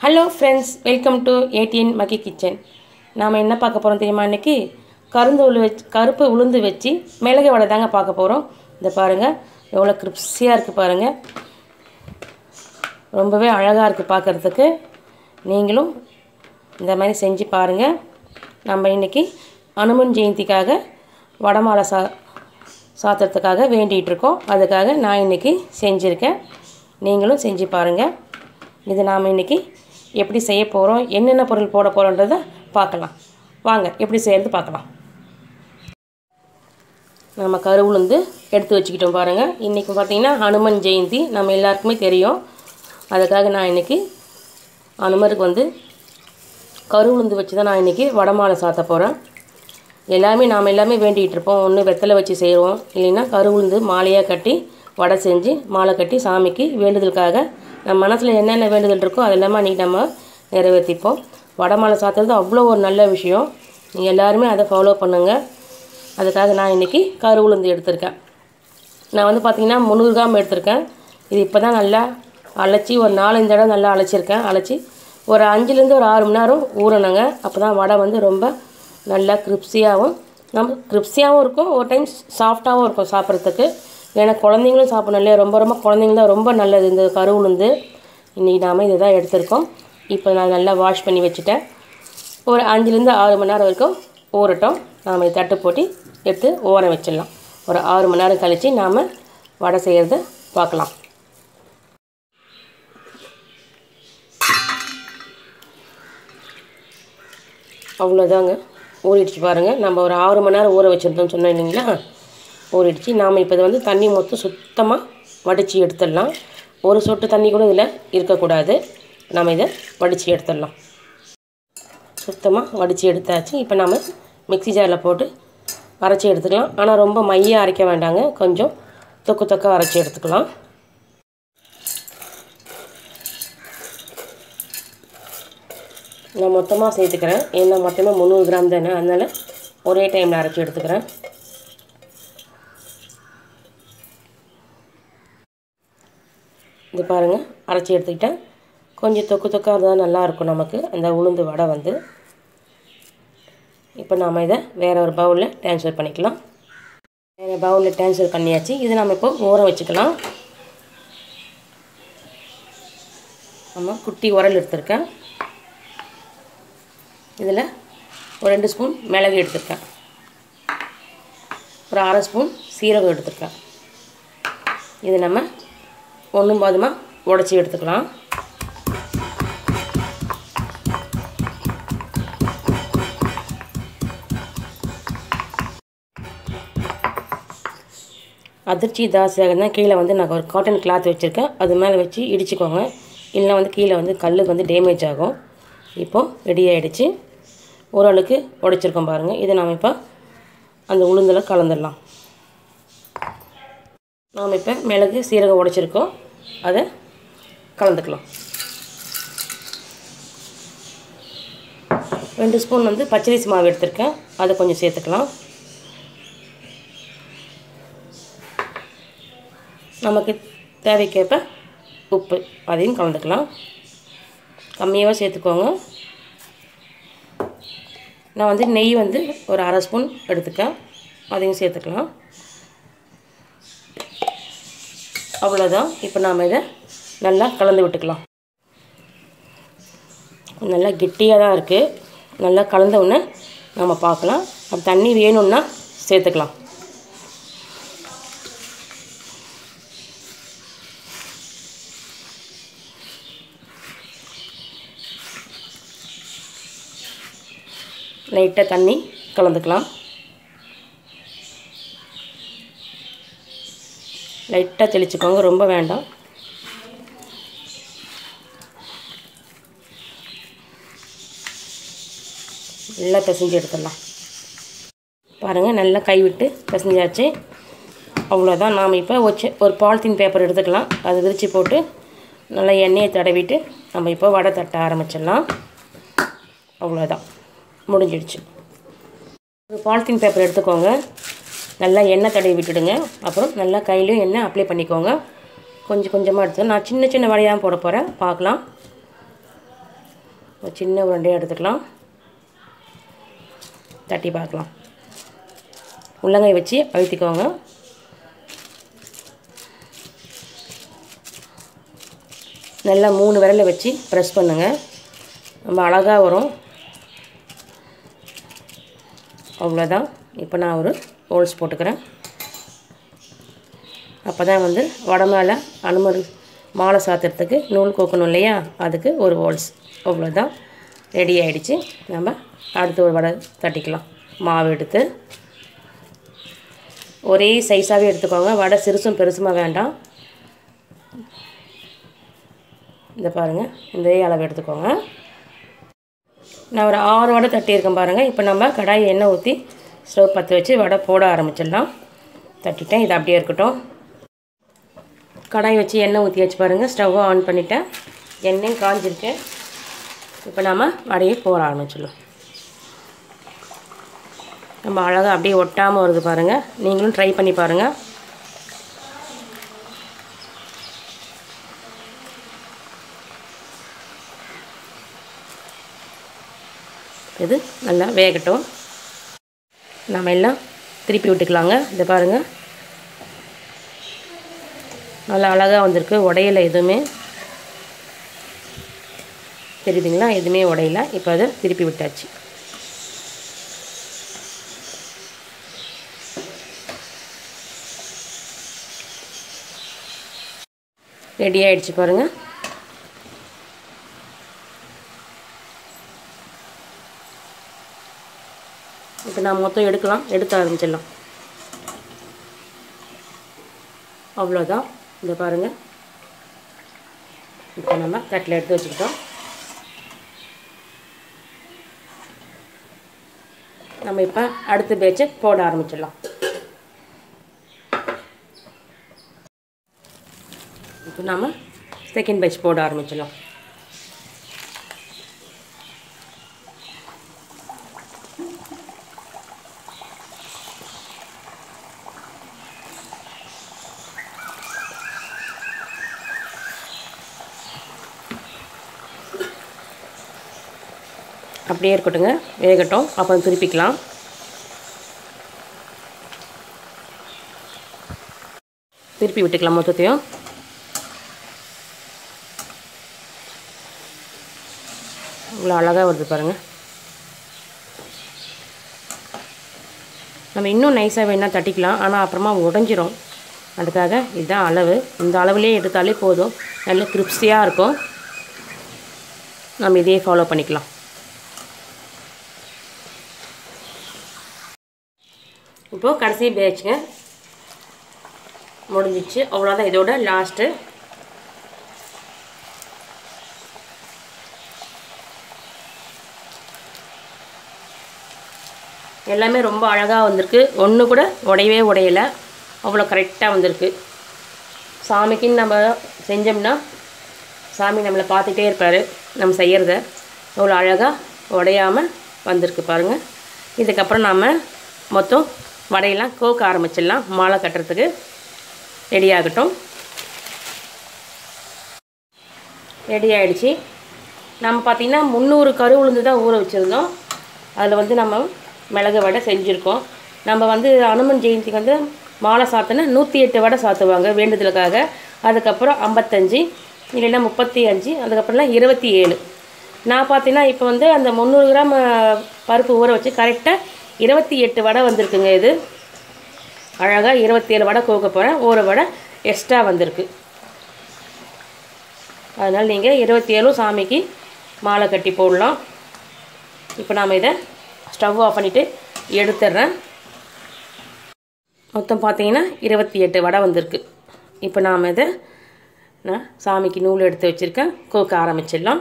hello friends welcome to ATN மக்கி kitchen நாம் என்ன பார்க்க போகிறோம் தெரியுமா இன்றைக்கி கருந்து உளு வச்சு கருப்பு உளுந்து வச்சு மிளகு வடை தாங்க பார்க்க போகிறோம் இந்த பாருங்கள் எவ்வளோ கிரிப்ஸியாக இருக்குது பாருங்கள் ரொம்பவே அழகாக இருக்குது பார்க்குறதுக்கு நீங்களும் இந்த மாதிரி செஞ்சு பாருங்கள் நம்ம இன்றைக்கி அனுமன் ஜெயந்திக்காக வடமாலை சா சாத்துறதுக்காக வேண்டிகிட்டு இருக்கோம் அதுக்காக நான் இன்றைக்கி செஞ்சுருக்கேன் நீங்களும் செஞ்சு பாருங்கள் இது நாம் இன்றைக்கி எப்படி செய்ய போகிறோம் என்னென்ன பொருள் போட போகிறோன்றதை பார்க்கலாம் வாங்க எப்படி செய்கிறது பார்க்கலாம் நம்ம கருவுளுந்து எடுத்து வச்சுக்கிட்டோம் பாருங்கள் இன்றைக்கி பார்த்திங்கன்னா ஹனுமன் ஜெயந்தி நம்ம எல்லாருக்குமே தெரியும் அதுக்காக நான் இன்றைக்கி அனுமருக்கு வந்து கருவுளுந்து வச்சு தான் நான் இன்றைக்கி வடமாலை சாத்த போகிறேன் எல்லாமே நாம் எல்லாமே வேண்டிகிட்டு இருப்போம் ஒன்று வெத்தலை வச்சு செய்வோம் இல்லைன்னா கருவுளுந்து மாலையாக கட்டி வடை செஞ்சு மாலை கட்டி சாமிக்கு வேண்டுதலுக்காக நம்ம மனசில் என்னென்ன வேண்டுதல் இருக்கோ அதெல்லாமே அன்றைக்கி நம்ம நிறைவேற்றிப்போம் வடமாலை சாத்துறது அவ்வளோ ஒரு நல்ல விஷயம் நீங்கள் எல்லாருமே அதை ஃபாலோ பண்ணுங்கள் அதுக்காக நான் இன்றைக்கி கருவுளுந்து எடுத்திருக்கேன் நான் வந்து பார்த்திங்கன்னா முந்நூறு கிராம் எடுத்திருக்கேன் இது இப்போ தான் நல்லா அழைச்சி ஒரு நாலஞ்சு தடவை நல்லா அழைச்சிருக்கேன் அழைச்சி ஒரு அஞ்சுலேருந்து ஒரு ஆறு மணி நேரம் ஊறணுங்க அப்போ தான் வடை வந்து ரொம்ப நல்லா கிரிப்ஸியாகவும் நம்ம கிரிப்ஸியாகவும் இருக்கும் ஒரு டைம் சாஃப்டாகவும் இருக்கும் சாப்பிட்றதுக்கு ஏன்னா குழந்தைங்களும் சாப்பிடணும் இல்லையா ரொம்ப ரொம்ப குழந்தைங்க தான் ரொம்ப நல்லது இந்த கருவுளுந்து இன்றைக்கி நாம் இதை தான் எடுத்திருக்கோம் இப்போ நான் நல்லா வாஷ் பண்ணி வச்சுட்டேன் ஒரு அஞ்சுலேருந்து ஆறு மணி நேரம் வரைக்கும் ஊறட்டும் நாம் இதை தட்டு போட்டு எடுத்து ஊற வச்சிடலாம் ஒரு ஆறு மணி நேரம் கழித்து நாம் வடை செய்கிறத பார்க்கலாம் அவ்வளோதாங்க ஊறிடுச்சு பாருங்கள் நம்ம ஒரு ஆறு மணி நேரம் ஊற வச்சுருந்தோம்னு சொன்னோம் இல்லைங்களா ஊறிடுச்சு நாம் இப்போ இதை வந்து தண்ணி மொத்தம் சுத்தமாக வடித்து எடுத்துடலாம் ஒரு சொட்டு தண்ணி கூட இதில் இருக்கக்கூடாது நம்ம இதை வடித்து எடுத்துடலாம் சுத்தமாக வடித்து எடுத்தாச்சு இப்போ நம்ம மிக்ஸி ஜாரில் போட்டு அரைச்சி எடுத்துக்கலாம் ஆனால் ரொம்ப மையாக அரைக்க வேண்டாங்க கொஞ்சம் தொக்கு தொக்காக அரைச்சி எடுத்துக்கலாம் நான் மொத்தமாக சேர்த்துக்கிறேன் ஏன்னா மொத்தமாக முந்நூறு கிராம் தானே அதனால் ஒரே டைமில் அரைச்சி எடுத்துக்கிறேன் இது பாருங்கள் அரைச்சி எடுத்துக்கிட்டேன் கொஞ்சம் தொக்கு தொக்காக இருந்தால் நல்லாயிருக்கும் நமக்கு அந்த உளுந்து வடை வந்து இப்போ நாம் இதை வேறு ஒரு பவுலில் ட்ரான்ஸ்ஃபர் பண்ணிக்கலாம் வேறு பவுலில் ட்ரான்ஸ்ஃபர் பண்ணியாச்சு இது நம்ம இப்போ ஊற வச்சுக்கலாம் நம்ம குட்டி உரல் எடுத்திருக்கேன் இதில் ஒரு ரெண்டு ஸ்பூன் மிளகு எடுத்திருக்கேன் ஒரு அரை ஸ்பூன் சீரகம் எடுத்திருக்கேன் இது நம்ம ஒன்றும் பாதுமாக உடச்சி எடுத்துக்கலாம் அதிர்ச்சி தாசியாக தான் கீழே வந்து நான் ஒரு காட்டன் கிளாத் வச்சுருக்கேன் அது மேலே வச்சு இடிச்சுக்கோங்க இல்லைனா வந்து கீழே வந்து கல்லுக்கு வந்து டேமேஜ் ஆகும் இப்போது ரெடி ஆகிடுச்சு ஓரளவுக்கு உடைச்சிருக்கோம் பாருங்கள் இதை நாம் இப்போ அந்த உளுந்தில் கலந்துடலாம் நாம் இப்போ மிளகு சீரகம் உடைச்சிருக்கோம் அதை கலந்துக்கலாம் ரெண்டு ஸ்பூன் வந்து பச்சரிசி மாவு எடுத்திருக்கேன் அதை கொஞ்சம் சேர்த்துக்கலாம் நமக்கு தேவைக்கேற்ப உப்பு அதையும் கலந்துக்கலாம் கம்மியாக சேர்த்துக்கோங்க நான் வந்து நெய் வந்து ஒரு அரை ஸ்பூன் எடுத்துக்கேன் அதையும் சேர்த்துக்கலாம் அவ்வளோதான் இப்போ நாம் இதை நல்லா கலந்து விட்டுக்கலாம் நல்லா கெட்டியாக தான் இருக்குது நல்லா கலந்த உடனே நம்ம பார்க்கலாம் அப்படி தண்ணி வேணும்னா சேர்த்துக்கலாம் லைட்டாக தண்ணி கலந்துக்கலாம் லைட்டாக தெளிச்சுக்கோங்க ரொம்ப வேண்டாம் நல்லா பிசைஞ்சு எடுத்துடலாம் பாருங்கள் நல்லா கைவிட்டு பிசைஞ்சாச்சு அவ்வளோதான் நாம் இப்போ வச்சு ஒரு பாலித்தீன் பேப்பர் எடுத்துக்கலாம் அதை விரித்து போட்டு நல்லா எண்ணெயை தடவிட்டு நம்ம இப்போ வடை தட்ட ஆரம்பிச்சிடலாம் அவ்வளோதான் முடிஞ்சிடுச்சு ஒரு பாலித்தீன் பேப்பர் எடுத்துக்கோங்க நல்லா எண்ணெய் தடவி விட்டுடுங்க அப்புறம் நல்லா கையிலையும் எண்ணெய் அப்ளை பண்ணிக்கோங்க கொஞ்சம் கொஞ்சமாக எடுத்து நான் சின்ன சின்ன வடையாக போட போகிறேன் பார்க்கலாம் ஒரு சின்ன உருண்டையாக எடுத்துக்கலாம் தட்டி பார்க்கலாம் உள்ளங்கை வச்சு அழுத்திக்கோங்க நல்லா மூணு விரலை வச்சு ப்ரெஸ் பண்ணுங்கள் ரொம்ப அழகாக வரும் அவ்வளோதான் இப்போ நான் ஒரு ஹோல்ஸ் போட்டுக்கிறேன் அப்போ தான் வந்து வடை மேலே அனுமதி மாலை சாத்துறதுக்கு நூல் கோக்கணும் இல்லையா அதுக்கு ஒரு ஹோல்ஸ் அவ்வளோதான் ரெடி ஆகிடுச்சு நம்ம அடுத்து ஒரு வடை தட்டிக்கலாம் மாவு எடுத்து ஒரே சைஸாகவே எடுத்துக்கோங்க வடை சிறுசும் பெருசுமா வேண்டாம் இந்த பாருங்கள் இந்த அளவு எடுத்துக்கோங்க நான் ஒரு ஆறு வடை தட்டியிருக்கேன் பாருங்கள் இப்போ நம்ம கடாய் எண்ணெய் ஊற்றி ஸ்டவ் பற்ற வச்சு வடை போட ஆரம்பிச்சிடலாம் தட்டிட்டேன் இது அப்படியே இருக்கட்டும் கடாய் வச்சு எண்ணெய் ஊற்றி வச்சு பாருங்கள் ஸ்டவ்வை ஆன் பண்ணிட்டேன் எண்ணெயும் காஞ்சிருக்கு இப்போ நாம் வடையை போட ஆரம்பிச்சிடலாம் நம்ம அழகாக அப்படியே ஒட்டாமல் வருது பாருங்கள் நீங்களும் ட்ரை பண்ணி பாருங்கள் இது நல்லா வேகட்டும் நம்ம எல்லாம் திருப்பி விட்டுக்கலாங்க இதை பாருங்கள் நல்லா அழகாக வந்திருக்கு உடையல எதுவுமே தெரியுதுங்களா எதுவுமே உடையல இப்போ அதை திருப்பி விட்டாச்சு ரெடி ஆகிடுச்சு பாருங்கள் இப்போ நான் மொத்தம் எடுக்கலாம் எடுக்க ஆரம்பிச்சிடலாம் அவ்வளோதான் இந்த பாருங்கள் இப்போ நம்ம தட்டில் எடுத்து வச்சுக்கிட்டோம் நம்ம இப்போ அடுத்த பேட்சை போட ஆரம்பிச்சிடலாம் இப்போ நாம் செகண்ட் பேட்ச் போட ஆரம்பிச்சிடலாம் அப்படியே இருக்கட்டுங்க வேகட்டும் அப்புறம் திருப்பிக்கலாம் திருப்பி விட்டுக்கலாம் மொத்தத்தையும் இவ்வளோ அழகாக வருது பாருங்கள் நம்ம இன்னும் நைஸாக வேணால் தட்டிக்கலாம் ஆனால் அப்புறமா உடஞ்சிரும் அதுக்காக இதுதான் அளவு இந்த அளவுலேயே எடுத்தாலே போதும் நல்ல கிரிப்ஸியாக இருக்கும் நம்ம இதையே ஃபாலோ பண்ணிக்கலாம் இப்போது கடைசி பேட்சுங்க முடிஞ்சிச்சு அவ்வளோதான் இதோட லாஸ்ட்டு எல்லாமே ரொம்ப அழகாக வந்திருக்கு ஒன்று கூட உடையவே உடையலை அவ்வளோ கரெக்டாக வந்திருக்கு சாமிக்குன்னு நம்ம செஞ்சோம்னா சாமி நம்மளை பார்த்துட்டே இருப்பார் நம்ம செய்கிறத அவ்வளோ அழகாக உடையாமல் வந்திருக்கு பாருங்கள் இதுக்கப்புறம் நாம் மொத்தம் வடையெல்லாம் கோக்க ஆரம்பிச்சிடலாம் மாலை கட்டுறதுக்கு ரெடி ஆகட்டும் ரெடி ஆகிடுச்சு நம்ம பார்த்திங்கன்னா முந்நூறு கரு உளுந்து தான் ஊற வச்சுருந்தோம் அதில் வந்து நம்ம மிளகு வடை செஞ்சுருக்கோம் நம்ம வந்து அனுமன் ஜெயந்திக்கு வந்து மாலை சாத்தினா நூற்றி எட்டு வடை சாத்துவாங்க வேண்டுதலுக்காக அதுக்கப்புறம் ஐம்பத்தஞ்சு இல்லைன்னா முப்பத்தி அஞ்சு அதுக்கப்புறம்லாம் இருபத்தி ஏழு நான் பார்த்தீங்கன்னா இப்போ வந்து அந்த முந்நூறு கிராம் அஹ், பருப்பு ஊற வச்சு கரெக்டாக இருபத்தி எட்டு வடை வந்திருக்குங்க இது அழகாக இருபத்தி ஏழு வடை கோக்க போகிறேன் ஒரு வடை எக்ஸ்ட்ரா வந்திருக்கு அதனால் நீங்கள் இருபத்தி ஏழும் சாமிக்கு மாலை கட்டி போடலாம் இப்போ நாம் இதை ஸ்டவ் ஆஃப் பண்ணிவிட்டு எடுத்துடுறேன் மொத்தம் பார்த்தீங்கன்னா இருபத்தி எட்டு வடை வந்திருக்கு இப்போ நாம் இதை நான் சாமிக்கு நூல் எடுத்து வச்சுருக்கேன் கோக்க ஆரம்பிச்சிடலாம்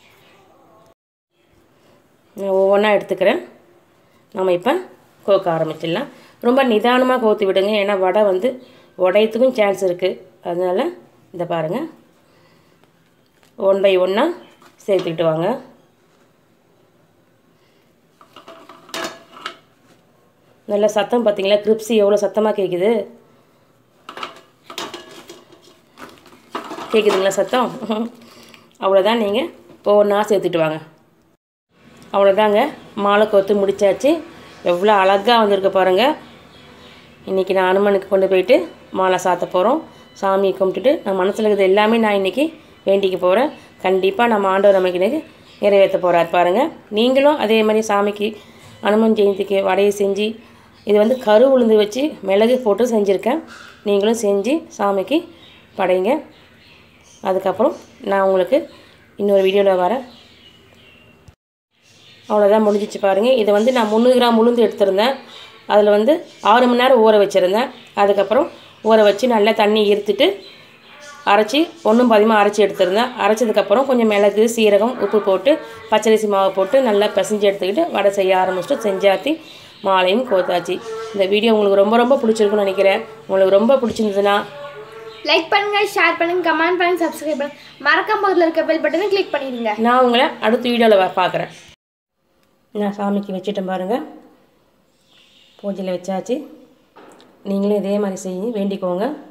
நான் ஒவ்வொன்றா எடுத்துக்கிறேன் நம்ம இப்போ கோக்க ஆரம்பிச்சிடலாம் ரொம்ப நிதானமாக கோத்து விடுங்க ஏன்னா வடை வந்து உடையத்துக்கும் சான்ஸ் இருக்குது அதனால் இந்த பாருங்கள் ஒன் பை ஒன்னாக சேர்த்துக்கிட்டு வாங்க நல்ல சத்தம் பார்த்தீங்களா கிரிப்ஸி எவ்வளோ சத்தமாக கேட்குது கேட்குதுங்களா சத்தம் அவ்வளோதான் நீங்கள் ஒவ்வொன்றா சேர்த்துட்டு வாங்க அவ்வளோதாங்க மாலை கோத்து முடிச்சாச்சு எவ்வளோ அழகாக வந்திருக்கு பாருங்கள் இன்றைக்கி நான் அனுமனுக்கு கொண்டு போயிட்டு மாலை சாத்த போகிறோம் சாமியை கும்பிட்டுட்டு நான் மனசில் இருக்கிறது எல்லாமே நான் இன்றைக்கி வேண்டிக்க போகிறேன் கண்டிப்பாக நம்ம ஆண்டவர் நமக்கு இன்னைக்கு நிறைவேற்ற போகிறார் பாருங்கள் நீங்களும் அதே மாதிரி சாமிக்கு அனுமன் ஜெயந்திக்கு வடையை செஞ்சு இது வந்து கரு உளுந்து வச்சு மிளகு போட்டு செஞ்சுருக்கேன் நீங்களும் செஞ்சு சாமிக்கு படைங்க அதுக்கப்புறம் நான் உங்களுக்கு இன்னொரு வீடியோவில் வரேன் அவ்வளோதான் முடிஞ்சிச்சு பாருங்கள் இதை வந்து நான் முந்நூறு கிராம் உளுந்து எடுத்திருந்தேன் அதில் வந்து ஆறு மணி நேரம் ஊற வச்சுருந்தேன் அதுக்கப்புறம் ஊற வச்சு நல்லா தண்ணி இருத்துட்டு அரைச்சி ஒன்றும் பதிமாக அரைச்சி எடுத்திருந்தேன் அரைச்சதுக்கப்புறம் கொஞ்சம் மிளகு சீரகம் உப்பு போட்டு பச்சரிசி மாவு போட்டு நல்லா பிசைஞ்சு எடுத்துக்கிட்டு வடை செய்ய ஆரம்பிச்சிட்டு செஞ்சாத்தி மாலையும் கோத்தாச்சு இந்த வீடியோ உங்களுக்கு ரொம்ப ரொம்ப பிடிச்சிருக்குன்னு நினைக்கிறேன் உங்களுக்கு ரொம்ப பிடிச்சிருந்ததுன்னா லைக் பண்ணுங்க ஷேர் பண்ணுங்க கமெண்ட் பண்ணுங்க சப்ஸ்கிரைப் பண்ணுங்க மறக்காம பக்கத்தில் இருக்க பெல் பட்டனை கிளிக் பண்ணிடுங்க நான் உங்களை அடுத்த வீடியோவில் பார்க்குறேன் நான் சாமிக்கு வச்சுட்டேன் பாருங்கள் பூஜையில் வச்சாச்சு நீங்களும் இதே மாதிரி செய்ய வேண்டிக்கோங்க